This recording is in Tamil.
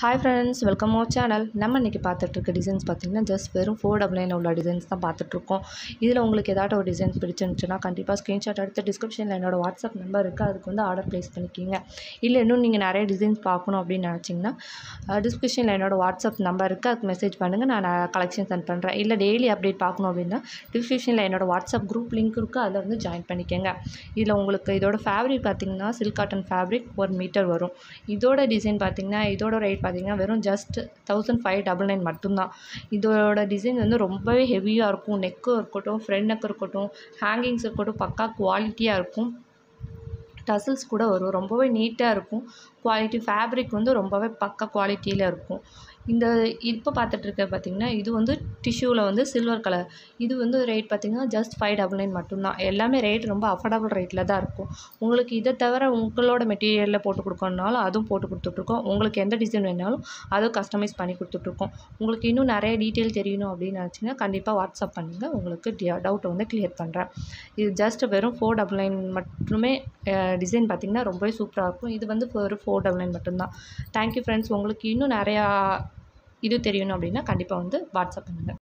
ஹாய் ஃப்ரெண்ட்ஸ் வெல்கம் ஓ சேனல் நம்ம இன்றைக்கி பார்த்துட்ருக்க டிசைன்ஸ் பார்த்திங்கன்னா ஜஸ்ட் வெறும் ஃபோர் டபுள் நைனில் உள்ள டிசைன்ஸ் தான் பார்த்துட்ருக்கோம் இதில் உங்களுக்கு ஏதாட்டும் ஒரு டிசைன்ஸ் பிடிச்சிருந்துச்சுன்னா கண்டிப்பாக ஸ்க்ரீன்ஷாட் எடுத்து டிஸ்கிரிப்ஷனில் என்னோட வாட்ஸ்அப் நம்பர் இருக்குது அதுக்கு வந்து ஆர்டர் ப்ளேஸ் பண்ணிக்கிங்க இல்லை இன்னும் நீங்கள் நிறைய டிசைன்ஸ் பார்க்கணும் அப்படின்னு நினச்சிங்கன்னா டிஸ்கிரிப்ஷனில் என்னோட வாட்ஸ்அப் நம்பர் இருக்குது அதுக்கு மெசேஜ் பண்ணுங்கள் நான் கலெக்ஷன் சென்ட் பண்ணுறேன் இல்லை டெய்லி அப்டேட் பார்க்கணும் அப்படின்னா டிஸ்கிரிப்ஷனில் என்னோட வாட்ஸ்அப் குரூப் லிங்க் இருக்குது அதில் வந்து ஜாயின் பண்ணிக்கோங்க இதில் உங்களுக்கு இதோட ஃபேப்ரிக் பார்த்திங்கன்னா சில்க் காட்டன் ஃபேப்ரிக் ஒரு மீட்டர் வரும் இதோட டிசைன் பார்த்திங்கன்னா இதோட ரேட் பார்த்திங்கன்னா வெறும் just thousand five double nine மட்டும்தான் இதோட டிசைன் வந்து ரொம்பவே ஹெவியாக இருக்கும் நெக்கும் இருக்கட்டும் ஃப்ரண்ட் நெக் இருக்கட்டும் ஹேங்கிங்ஸ் இருக்கட்டும் பக்கா குவாலிட்டியாக இருக்கும் டசல்ஸ் கூட வரும் ரொம்பவே நீட்டாக இருக்கும் குவாலிட்டி ஃபேப்ரிக் வந்து ரொம்பவே பக்க குவாலிட்டியில் இருக்கும் இந்த இப்போ பார்த்துட்ருக்க பார்த்திங்கன்னா இது வந்து டிஷ்யூவில் வந்து சில்வர் கலர் இது வந்து ரேட் பார்த்திங்கன்னா ஜஸ்ட் ஃபைவ் டபுள் நைன் மட்டும்தான் எல்லாமே ரேட் ரொம்ப அஃபோர்டபுள் ரேட்டில் தான் இருக்கும் உங்களுக்கு இதை தவிர உங்களோட மெட்டீரியலில் போட்டு கொடுக்கணுனாலும் அதுவும் போட்டு கொடுத்துட்ருக்கோம் உங்களுக்கு எந்த டிசைன் வேணாலும் அதுவும் கஸ்டமைஸ் பண்ணி கொடுத்துட்ருக்கோம் உங்களுக்கு இன்னும் நிறைய டீட்டெயில் தெரியணும் அப்படின்னு நினச்சிங்கன்னா கண்டிப்பாக வாட்ஸ்அப் பண்ணுங்கள் உங்களுக்கு டவுட்டை வந்து கிளியர் பண்ணுறேன் இது ஜஸ்ட் வெறும் ஃபோர் டபுள் நைன் மட்டுமே டிசைன் பார்த்திங்கன்னா ரொம்பவே சூப்பராக இருக்கும் இது வந்து ஒரு ஃபோர் டபுள் நைன் மட்டும்தான் தேங்க்யூ ஃப்ரெண்ட்ஸ் உங்களுக்கு இன்னும் நிறையா இது தெரியணும் அப்படின்னா கண்டிப்பாக வந்து வாட்ஸ்அப் பண்ணுங்கள்